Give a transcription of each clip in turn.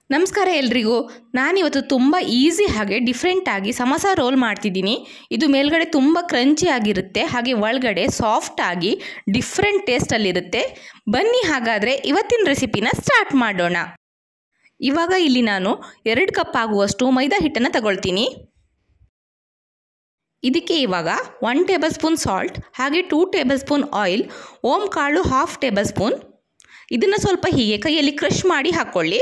ನಮಸ್ಕಾರ ಎಲ್ರಿಗೂ ನಾನಿವತ್ತು ತುಂಬ ಈಸಿ ಹಾಗೆ ಡಿಫ್ರೆಂಟಾಗಿ ಸಮೋಸ ರೋಲ್ ಮಾಡ್ತಿದ್ದೀನಿ ಇದು ಮೇಲ್ಗಡೆ ತುಂಬ ಕ್ರಂಚಿ ಆಗಿರುತ್ತೆ ಹಾಗೆ ಒಳಗಡೆ ಸಾಫ್ಟ್ ಆಗಿ ಡಿಫ್ರೆಂಟ್ ಟೇಸ್ಟಲ್ಲಿರುತ್ತೆ ಬನ್ನಿ ಹಾಗಾದರೆ ಇವತ್ತಿನ ರೆಸಿಪಿನ ಸ್ಟಾರ್ಟ್ ಮಾಡೋಣ ಇವಾಗ ಇಲ್ಲಿ ನಾನು ಎರಡು ಕಪ್ ಆಗುವಷ್ಟು ಮೈದಾ ಹಿಟ್ಟನ್ನು ತಗೊಳ್ತೀನಿ ಇದಕ್ಕೆ ಇವಾಗ ಒನ್ ಟೇಬಲ್ ಸ್ಪೂನ್ ಸಾಲ್ಟ್ ಹಾಗೆ ಟೂ ಟೇಬಲ್ ಸ್ಪೂನ್ ಆಯಿಲ್ ಓಮ್ ಕಾಳು ಹಾಫ್ ಟೇಬಲ್ ಸ್ಪೂನ್ ಇದನ್ನು ಸ್ವಲ್ಪ ಹೀಗೆ ಕೈಯಲ್ಲಿ ಕ್ರಷ್ ಮಾಡಿ ಹಾಕ್ಕೊಳ್ಳಿ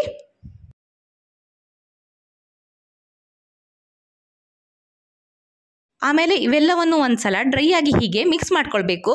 ಆಮೇಲೆ ಇವೆಲ್ಲವನ್ನು ಒಂದ್ಸಲ ಡ್ರೈ ಆಗಿ ಹೀಗೆ ಮಿಕ್ಸ್ ಮಾಡ್ಕೊಳ್ಬೇಕು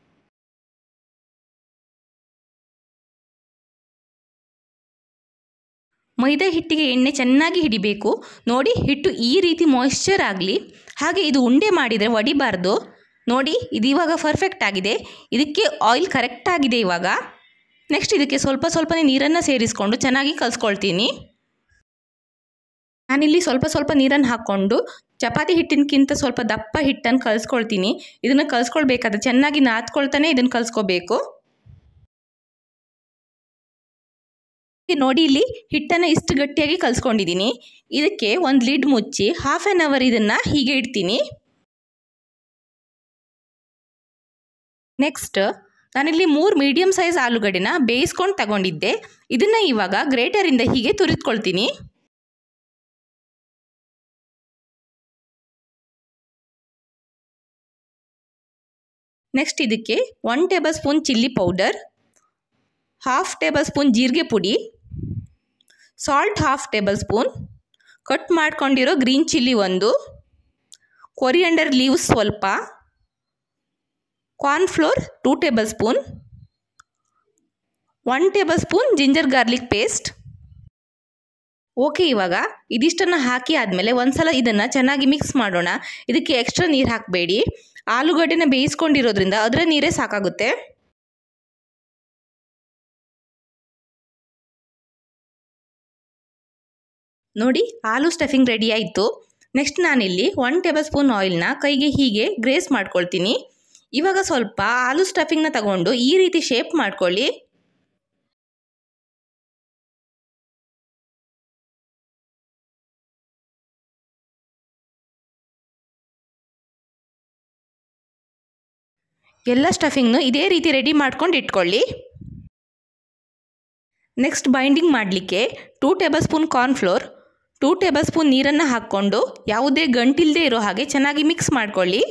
ಮೈದಾ ಹಿಟ್ಟಿಗೆ ಎಣ್ಣೆ ಚೆನ್ನಾಗಿ ಹಿಡಿಬೇಕು ನೋಡಿ ಹಿಟ್ಟು ಈ ರೀತಿ ಮಾಯಿಶ್ಚರ್ ಆಗಲಿ ಹಾಗೆ ಇದು ಉಂಡೆ ಮಾಡಿದರೆ ಒಡಿಬಾರ್ದು ನೋಡಿ ಇದು ಇವಾಗ ಪರ್ಫೆಕ್ಟ್ ಆಗಿದೆ ಇದಕ್ಕೆ ಆಯಿಲ್ ಕರೆಕ್ಟ್ ಆಗಿದೆ ಇವಾಗ ನೆಕ್ಸ್ಟ್ ಇದಕ್ಕೆ ಸ್ವಲ್ಪ ಸ್ವಲ್ಪನೇ ನೀರನ್ನು ಸೇರಿಸ್ಕೊಂಡು ಚೆನ್ನಾಗಿ ಕಲಿಸ್ಕೊಳ್ತೀನಿ ನಾನಿಲ್ಲಿ ಸ್ವಲ್ಪ ಸ್ವಲ್ಪ ನೀರನ್ನು ಹಾಕ್ಕೊಂಡು ಚಪಾತಿ ಹಿಟ್ಟಿನಕ್ಕಿಂತ ಸ್ವಲ್ಪ ದಪ್ಪ ಹಿಟ್ಟನ್ನು ಕಲಿಸ್ಕೊಳ್ತೀನಿ ಇದನ್ನು ಕಲಿಸ್ಕೊಳ್ಬೇಕಾದ್ರೆ ಚೆನ್ನಾಗಿ ನಾದ್ಕೊಳ್ತಾನೆ ಇದನ್ನು ಕಲಿಸ್ಕೋಬೇಕು ನೋಡಿ ಇಲ್ಲಿ ಹಿಟ್ಟನ್ನು ಇಷ್ಟು ಗಟ್ಟಿಯಾಗಿ ಕಲಿಸ್ಕೊಂಡಿದ್ದೀನಿ ಇದಕ್ಕೆ ಒಂದು ಲಿಡ್ ಮುಚ್ಚಿ ಹಾಫ್ ಆನ್ ಅವರ್ ಇದನ್ನು ಹೀಗೆ ಇಡ್ತೀನಿ ನೆಕ್ಸ್ಟ್ ನಾನಿಲ್ಲಿ ಮೂರು ಮೀಡಿಯಮ್ ಸೈಜ್ ಆಲೂಗಡ್ಡೆನ ಬೇಯಿಸ್ಕೊಂಡು ತಗೊಂಡಿದ್ದೆ ಇದನ್ನು ಇವಾಗ ಗ್ರೇಟರಿಂದ ಹೀಗೆ ತುರಿದ್ಕೊಳ್ತೀನಿ ನೆಕ್ಸ್ಟ್ ಇದಕ್ಕೆ one tablespoon chilli powder half tablespoon ಜೀರಿಗೆ ಪುಡಿ salt half tablespoon cut ಮಾಡ್ಕೊಂಡಿರೋ ಗ್ರೀನ್ ಚಿಲ್ಲಿ ಒಂದು ಕೊರಿಯಂಡರ್ ಲೀವ್ಸ್ ಸ್ವಲ್ಪ cornflour two tablespoon one tablespoon ginger garlic paste okay ಇವಾಗ ಇದಿಷ್ಟನ್ನು ಹಾಕಿ ಆದಮೇಲೆ ಒಂದ್ಸಲ ಇದನ್ನು ಚೆನ್ನಾಗಿ ಮಿಕ್ಸ್ ಮಾಡೋಣ ಇದಕ್ಕೆ ಎಕ್ಸ್ಟ್ರಾ ನೀರು ಹಾಕಬೇಡಿ ಆಲೂಗಡ್ಡೆನ ಬೇಯಿಸ್ಕೊಂಡಿರೋದ್ರಿಂದ ಅದರ ನೀರೇ ಸಾಕಾಗುತ್ತೆ ನೋಡಿ ಆಲೂ ಸ್ಟಫಿಂಗ್ ರೆಡಿ ಆಯಿತು ನೆಕ್ಸ್ಟ್ ನಾನಿಲ್ಲಿ ಒನ್ ಟೇಬಲ್ ಸ್ಪೂನ್ ಆಯಿಲ್ನ ಕೈಗೆ ಹೀಗೆ ಗ್ರೇಸ್ ಮಾಡ್ಕೊಳ್ತೀನಿ ಇವಾಗ ಸ್ವಲ್ಪ ಆಲೂ ಸ್ಟಫಿಂಗ್ನ ತಗೊಂಡು ಈ ರೀತಿ ಶೇಪ್ ಮಾಡ್ಕೊಳ್ಳಿ ಎಲ್ಲ ಸ್ಟಫಿಂಗ್ನು ಇದೇ ರೀತಿ ರೆಡಿ ಮಾಡ್ಕೊಂಡು ಇಟ್ಕೊಳ್ಳಿ ನೆಕ್ಸ್ಟ್ ಬೈಂಡಿಂಗ್ ಮಾಡಲಿಕ್ಕೆ two tablespoon cornflour two tablespoon ನೀರನ್ನು ಹಾಕ್ಕೊಂಡು ಯಾವುದೇ ಗಂಟಿಲ್ಲದೆ ಇರೋ ಹಾಗೆ ಚೆನ್ನಾಗಿ ಮಿಕ್ಸ್ ಮಾಡ್ಕೊಳ್ಳಿ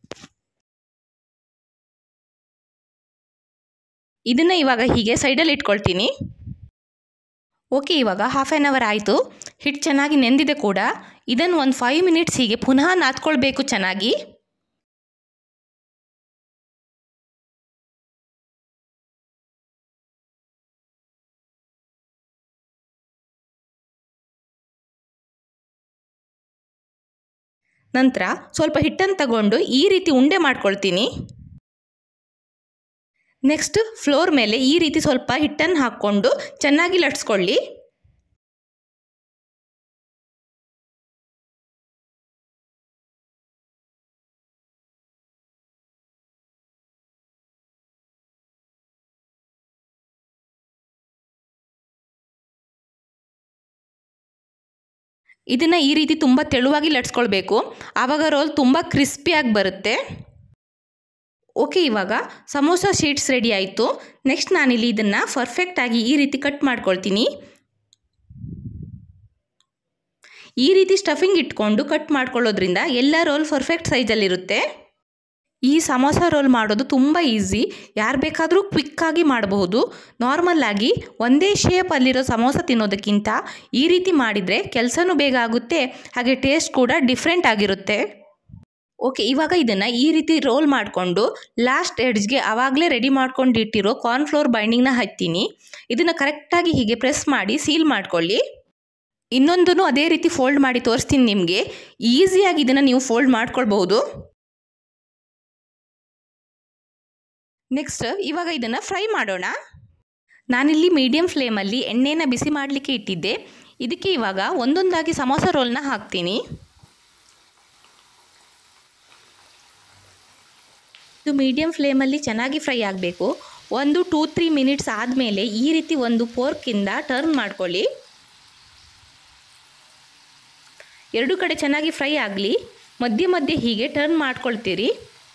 ಇದನ್ನು ಇವಾಗ ಹೀಗೆ ಸೈಡಲ್ಲಿ ಇಟ್ಕೊಳ್ತೀನಿ ಓಕೆ ಇವಾಗ ಹಾಫ್ ಆ್ಯನ್ ಅವರ್ ಆಯಿತು ಹಿಟ್ಟು ಚೆನ್ನಾಗಿ ನೆಂದಿದೆ ಕೂಡ ಇದನ್ನು ಒಂದು ಫೈವ್ ಮಿನಿಟ್ಸ್ ಹೀಗೆ ಪುನಃ ನಾದ್ಕೊಳ್ಬೇಕು ಚೆನ್ನಾಗಿ ನಂತರ ಸ್ವಲ್ಪ ಹಿಟ್ಟನ್ನು ತಗೊಂಡು ಈ ರೀತಿ ಉಂಡೆ ಮಾಡ್ಕೊಳ್ತೀನಿ ನೆಕ್ಸ್ಟ್ ಫ್ಲೋರ್ ಮೇಲೆ ಈ ರೀತಿ ಸ್ವಲ್ಪ ಹಿಟ್ಟನ್ನು ಹಾಕ್ಕೊಂಡು ಚೆನ್ನಾಗಿ ಲಟ್ಸ್ಕೊಳ್ಳಿ ಇದನ್ನು ಈ ರೀತಿ ತುಂಬ ತೆಳುವಾಗಿ ಲಟ್ಸ್ಕೊಳ್ಬೇಕು ಆವಾಗ ರೋಲ್ ತುಂಬ ಕ್ರಿಸ್ಪಿಯಾಗಿ ಬರುತ್ತೆ ಓಕೆ ಇವಾಗ ಸಮೋಸ ಶೀಟ್ಸ್ ರೆಡಿ ಆಯಿತು ನೆಕ್ಸ್ಟ್ ನಾನಿಲ್ಲಿ ಇದನ್ನು ಪರ್ಫೆಕ್ಟಾಗಿ ಈ ರೀತಿ ಕಟ್ ಮಾಡ್ಕೊಳ್ತೀನಿ ಈ ರೀತಿ ಸ್ಟಫಿಂಗ್ ಇಟ್ಕೊಂಡು ಕಟ್ ಮಾಡ್ಕೊಳ್ಳೋದ್ರಿಂದ ಎಲ್ಲ ರೋಲ್ ಪರ್ಫೆಕ್ಟ್ ಸೈಜಲ್ಲಿರುತ್ತೆ ಈ ಸಮೋಸ ರೋಲ್ ಮಾಡೋದು ತುಂಬ ಈಸಿ ಯಾರು ಬೇಕಾದರೂ ಕ್ವಿಕ್ಕಾಗಿ ಮಾಡಬಹುದು ನಾರ್ಮಲ್ಲಾಗಿ ಒಂದೇ ಶೇಪಲ್ಲಿರೋ ಸಮೋಸ ತಿನ್ನೋದಕ್ಕಿಂತ ಈ ರೀತಿ ಮಾಡಿದರೆ ಕೆಲಸನೂ ಬೇಗ ಆಗುತ್ತೆ ಹಾಗೆ ಟೇಸ್ಟ್ ಕೂಡ ಡಿಫ್ರೆಂಟ್ ಆಗಿರುತ್ತೆ ಓಕೆ ಇವಾಗ ಇದನ್ನು ಈ ರೀತಿ ರೋಲ್ ಮಾಡಿಕೊಂಡು ಲಾಸ್ಟ್ ಎಡ್ಜ್ಗೆ ಆವಾಗಲೇ ರೆಡಿ ಮಾಡ್ಕೊಂಡು ಇಟ್ಟಿರೋ ಕಾರ್ನ್ಫ್ಲೋರ್ ಬೈಂಡಿಂಗ್ನ ಹಚ್ತೀನಿ ಇದನ್ನು ಕರೆಕ್ಟಾಗಿ ಹೀಗೆ ಪ್ರೆಸ್ ಮಾಡಿ ಸೀಲ್ ಮಾಡ್ಕೊಳ್ಳಿ ಇನ್ನೊಂದನ್ನು ಅದೇ ರೀತಿ ಫೋಲ್ಡ್ ಮಾಡಿ ತೋರಿಸ್ತೀನಿ ನಿಮಗೆ ಈಸಿಯಾಗಿ ಇದನ್ನು ನೀವು ಫೋಲ್ಡ್ ಮಾಡ್ಕೊಳ್ಬಹುದು ನೆಕ್ಸ್ಟ್ ಇವಾಗ ಇದನ್ನು ಫ್ರೈ ಮಾಡೋಣ ನಾನಿಲ್ಲಿ ಮೀಡಿಯಮ್ ಫ್ಲೇಮಲ್ಲಿ ಎಣ್ಣೆನ ಬಿಸಿ ಮಾಡಲಿಕ್ಕೆ ಇಟ್ಟಿದ್ದೆ ಇದಕ್ಕೆ ಇವಾಗ ಒಂದೊಂದಾಗಿ ಸಮೋಸ ರೋಲ್ನ ಹಾಕ್ತೀನಿ ಇದು ಮೀಡಿಯಮ್ ಫ್ಲೇಮಲ್ಲಿ ಚೆನ್ನಾಗಿ ಫ್ರೈ ಆಗಬೇಕು ಒಂದು ಟೂ ತ್ರೀ ಮಿನಿಟ್ಸ್ ಆದಮೇಲೆ ಈ ರೀತಿ ಒಂದು ಫೋರ್ಕಿಂದ ಟರ್ನ್ ಮಾಡ್ಕೊಳ್ಳಿ ಎರಡು ಕಡೆ ಚೆನ್ನಾಗಿ ಫ್ರೈ ಆಗಲಿ ಮಧ್ಯೆ ಮಧ್ಯೆ ಹೀಗೆ ಟರ್ನ್ ಮಾಡ್ಕೊಳ್ತೀರಿ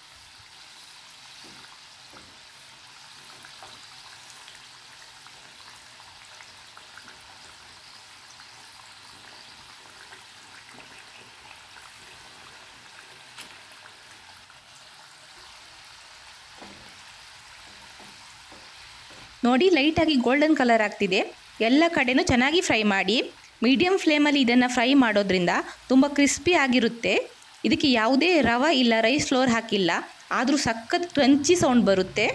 ನೋಡಿ ಲೈಟಾಗಿ ಗೋಲ್ಡನ್ ಕಲರ್ ಆಗ್ತಿದೆ ಎಲ್ಲ ಕಡೆನೂ ಚೆನ್ನಾಗಿ ಫ್ರೈ ಮಾಡಿ ಮೀಡಿಯಮ್ ಫ್ಲೇಮಲ್ಲಿ ಇದನ್ನು ಫ್ರೈ ಮಾಡೋದ್ರಿಂದ ತುಂಬ ಕ್ರಿಸ್ಪಿ ಆಗಿರುತ್ತೆ ಇದಕ್ಕೆ ಯಾವುದೇ ರವೆ ಇಲ್ಲ ರೈಸ್ ಫ್ಲೋರ್ ಹಾಕಿಲ್ಲ ಆದರೂ ಸಖತ್ ಕ್ರಂಚಿ ಸೌಂಡ್ ಬರುತ್ತೆ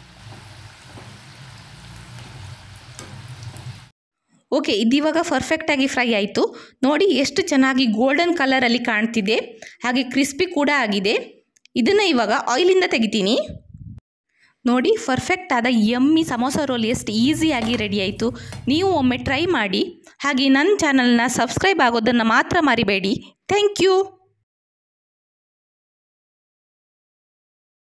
ಓಕೆ ಇದಿವಾಗ ಪರ್ಫೆಕ್ಟಾಗಿ ಫ್ರೈ ಆಯಿತು ನೋಡಿ ಎಷ್ಟು ಚೆನ್ನಾಗಿ ಗೋಲ್ಡನ್ ಕಲರಲ್ಲಿ ಕಾಣ್ತಿದೆ ಹಾಗೆ ಕ್ರಿಸ್ಪಿ ಕೂಡ ಆಗಿದೆ ಇದನ್ನು ಇವಾಗ ಆಯಿಲಿಂದ ತೆಗಿತೀನಿ ನೋಡಿ ಪರ್ಫೆಕ್ಟ್ ಆದ ಯಮ್ಮಿ ಸಮೋಸ ರೋಲ್ ಎಷ್ಟು ಈಸಿಯಾಗಿ ರೆಡಿ ಆಯಿತು ನೀವು ಒಮ್ಮೆ ಟ್ರೈ ಮಾಡಿ ಹಾಗೆ ನನ್ನ ಚಾನಲ್ನ ಸಬ್ಸ್ಕ್ರೈಬ್ ಆಗೋದನ್ನು ಮಾತ್ರ ಮರಿಬೇಡಿ ಥ್ಯಾಂಕ್ ಯು